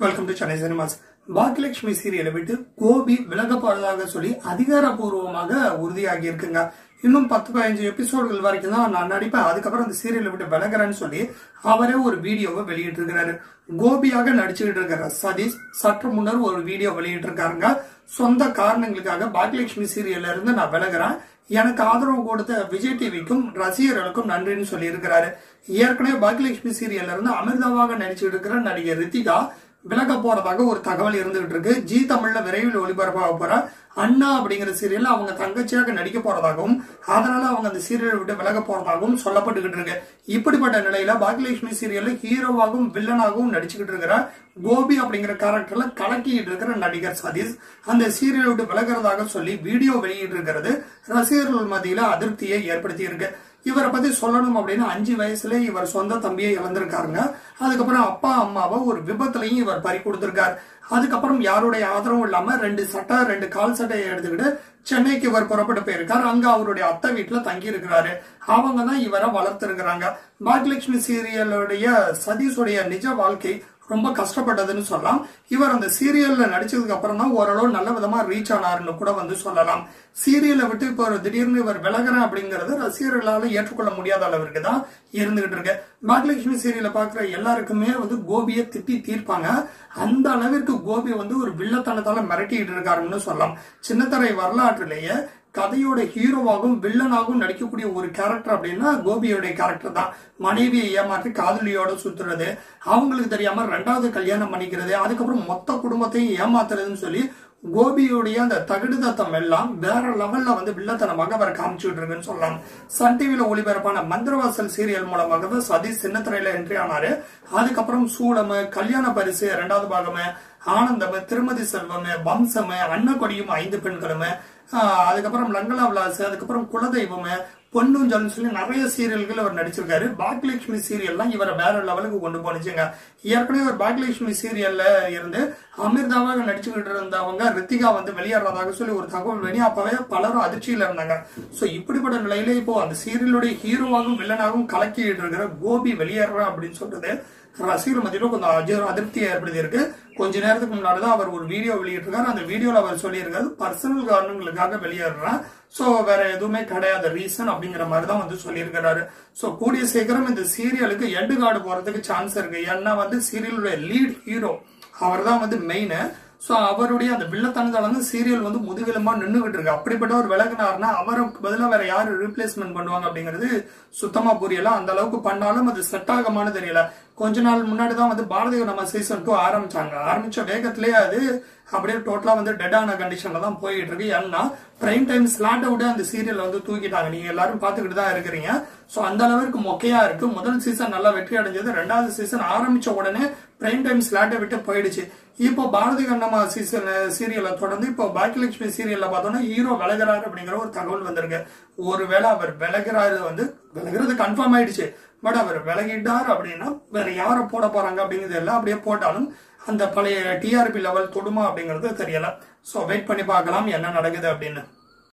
welcome to Chennai cinemas Baakiyalakshmi சீரியலை விட்டு கோபி விலக போறதாக சொல்லி அதிகாரப்பூர்வமாக உறுதியாகி இருக்குங்க இன்னும் பத்து பதினஞ்சு எபிசோடுகள் வரைக்கும் தான் நான் நடிப்பேன் அதுக்கப்புறம் அந்த சீரியலை விட்டு விலகிறேன்னு சொல்லி அவரே ஒரு வீடியோவை வெளியிட்டு இருக்கிறாரு கோபியாக நடிச்சுக்கிட்டு இருக்கிற சதீஷ் சற்று முன்னர் ஒரு வீடியோ வெளியிட்டு இருக்காருங்க சொந்த காரணங்களுக்காக பாக்கியலட்சுமி சீரியல்ல இருந்து நான் விலகிறேன் எனக்கு ஆதரவு கொடுத்த விஜய் டிவிக்கும் ரசிகர்களுக்கும் நன்றின்னு சொல்லி இருக்கிறாரு ஏற்கனவே பாக்கியலட்சுமி சீரியல்ல இருந்து அமிர்தாவாக நடிச்சுட்டு இருக்கிற நடிகர் ரித்திகா விலக போறதாக ஒரு தகவல் இருந்துகிட்டு இருக்கு ஜி தமிழ்ல விரைவில் ஒளிபரப்பாக போற அண்ணா அப்படிங்கிற சீரியல்ல அவங்க தங்கச்சியாக நடிக்க போறதாகவும் அதனால அவங்க அந்த சீரியலை விட்டு விலக போறதாகவும் சொல்லப்பட்டுகிட்டு இருக்கு இப்படிப்பட்ட நிலையில பாக்கியலட்சுமி சீரியல்ல ஹீரோவாகவும் வில்லனாகவும் நடிச்சுக்கிட்டு இருக்கிற கோபி அப்படிங்கிற கேரக்டர்ல கலக்கிட்டு இருக்கிற நடிகர் சதீஷ் அந்த சீரியலை விட்டு விலகிறதாக சொல்லி வீடியோ வெளியிட்டு இருக்கிறது ரசிகர்கள் மத்தியில அதிருப்தியை ஏற்படுத்தி இருக்கு இவரை பத்தி சொல்லணும் அப்படின்னா அஞ்சு வயசுல இவர் சொந்த தம்பியை இழந்திருக்காருங்க அதுக்கப்புறம் அப்பா அம்மாவை ஒரு விபத்துலையும் இவர் பறி கொடுத்திருக்காரு அதுக்கப்புறம் யாருடைய ஆதரவும் இல்லாம ரெண்டு சட்டை ரெண்டு கால் சட்டையை எடுத்துக்கிட்டு சென்னைக்கு இவர் புறப்பட்டு போயிருக்காரு அங்க அவருடைய அத்தை வீட்டுல தங்கி இருக்கிறாரு அவங்க தான் இவரை வளர்த்திருக்கிறாங்க பாக்யலட்சுமி சீரியலுடைய சதீஷுடைய நிஜ வாழ்க்கை ரொம்ப கஷ்டப்பட்டதுன்னு சொல்லலாம் இவர் அந்த சீரியல்ல நடிச்சதுக்கு அப்புறம் தான் ஓரளவு நல்ல விதமா ரீச் ஆனாருன்னு கூட வந்து சொல்லலாம் சீரியலை விட்டு இப்போ ஒரு திடீர்னு இவர் விலகிறேன் அப்படிங்கறது ரசிகர்களால ஏற்றுக்கொள்ள முடியாத அளவிற்கு தான் இருந்துகிட்டு இருக்கு பாக்யலட்சுமி சீரியலை பாக்குற எல்லாருக்குமே வந்து கோபியை திட்டி தீர்ப்பாங்க அந்த அளவிற்கு கோபி வந்து ஒரு வில்லத்தனத்தால மிரட்டிட்டு இருக்காருன்னு சொல்லலாம் சின்னத்தரை வரலாற்றிலேயே கதையோட ஹீரோவாகவும் வில்லனாகவும் நடிக்கக்கூடிய ஒரு கேரக்டர் அப்படின்னா கோபியோடைய கேரக்டர் தான் மனைவியை ஏமாற்றி காதலியோட சுத்துறது அவங்களுக்கு தெரியாம ரெண்டாவது கல்யாணம் பண்ணிக்கிறது அதுக்கப்புறம் மொத்த குடும்பத்தையும் ஏமாத்துறதுன்னு சொல்லி கோபியுடைய அந்த தகுடு தத்தம் எல்லாம் வேற லெவல்ல வந்து வில்லத்தனமாக அவர் காமிச்சுட்டு இருக்குன்னு சொல்லலாம் சன் டிவில ஒளிபரப்பான மந்திரவாசல் சீரியல் மூலமாக சதீஷ் சின்னத்திரையில என்ட்ரி ஆனாரு அதுக்கப்புறம் சூடமு கல்யாண பரிசு இரண்டாவது பாகமு ஆனந்தமு திருமதி செல்வமு வம்சமு அன்னக்கொடியும் ஐந்து பெண்களுமே அதுக்கப்புறம் லங்கலா விலாஸ் அதுக்கப்புறம் குலதெய்வமு பொன்னுஞ்சல்னு சொல்லி நிறைய சீரியல்கள் அவர் நடிச்சிருக்காரு பாக்யலட்சுமி சீரியல்லாம் இவரை வேற லெவலுக்கு கொண்டு போனுச்சுங்க ஏற்கனவே ஒரு பாக்யலட்சுமி சீரியல்ல இருந்து அமிர்தாவாக நடிச்சுக்கிட்டு இருந்தவங்க ரித்திகா வந்து வெளியேறதாக சொல்லி ஒரு தகவல் வெளியே அப்பவே பலரும் அதிர்ச்சியில இருந்தாங்க சோ இப்படிப்பட்ட நிலையில இப்போ அந்த சீரியலுடைய ஹீரோவாகவும் வில்லனாகவும் கலக்கிட்டு இருக்கிற கோபி வெளியேற அப்படின்னு சொல்றது ரசிகர் மத்தியில கொஞ்சம் அஜ- அதிருப்தியை ஏற்படுத்தி இருக்கு கொஞ்ச நேரத்துக்கு முன்னாடிதான் அவர் ஒரு வீடியோ வெளியிட்டிருக்காரு அந்த வீடியோல அவர் சொல்லியிருக்காரு பர்சனல் காரணங்களுக்காக வெளியேறேன் சோ வேற எதுவுமே கிடையாது ரீசன் அப்படிங்கிற மாதிரி தான் வந்து சொல்லியிருக்கிறாரு சோ கூடிய சீக்கிரம் இந்த சீரியலுக்கு எண்டு கார்டு போறதுக்கு சான்ஸ் இருக்கு ஏன்னா வந்து சீரியலுடைய லீட் ஹீரோ அவர் தான் வந்து மெயின் சோ அவருடைய அந்த வில்லத்தனத்தால வந்து சீரியல் வந்து முதுகெலும்பா நின்னுகிட்டு இருக்கு அப்படிப்பட்ட ஒரு விலகினார்னா அவருக்கு பதிலா வேற யாரு ரீப்ளேஸ்மெண்ட் பண்ணுவாங்க அப்படிங்கிறது சுத்தமா புரியல அந்த அளவுக்கு பண்ணாலும் அது செட் ஆகுமான்னு தெரியல கொஞ்ச நாள் முன்னாடி தான் வந்து பாரதிய நம்ம சீசன் டூ ஆரம்பிச்சாங்க ஆரம்பிச்ச வேகத்திலேயே அது அப்படியே டோட்டலா வந்து டெட் ஆன கண்டிஷன்ல தான் போயிட்டு இருக்கு ஏன்னா பிரைம் டைம் ஸ்லாட்டை விட அந்த சீரியல் வந்து தூக்கிட்டாங்க நீங்க எல்லாரும் பாத்துக்கிட்டு தான் இருக்கிறீங்க சோ அந்த அளவுக்கு மொக்கையா இருக்கு முதல் சீசன் நல்லா வெற்றி அடைஞ்சது ரெண்டாவது சீசன் ஆரம்பிச்ச உடனே பிரைம் டைம் ஸ்லாட்டை விட்டு போயிடுச்சு இப்போ பாரதி கண்ணம்மா சீசன் சீரியலை தொடர்ந்து இப்போ பாக்கியலட்சுமி சீரியல்ல பார்த்தோம்னா ஹீரோ விலகிறாரு அப்படிங்கிற ஒரு தகவல் வந்திருக்கு ஒருவேளை அவர் விலகிறாரு வந்து விலகிறது கன்ஃபார்ம் ஆயிடுச்சு பட் அவர் விலகிட்டார் அப்படின்னா வேற யாரை போட போறாங்க அப்படிங்கிறது எல்லாம் அப்படியே போட்டாலும் அந்த பழைய டிஆர்பி லெவல் தொடுமா அப்படிங்கிறது தெரியல சோ வெயிட் பண்ணி பார்க்கலாம் என்ன நடக்குது அப்படின்னு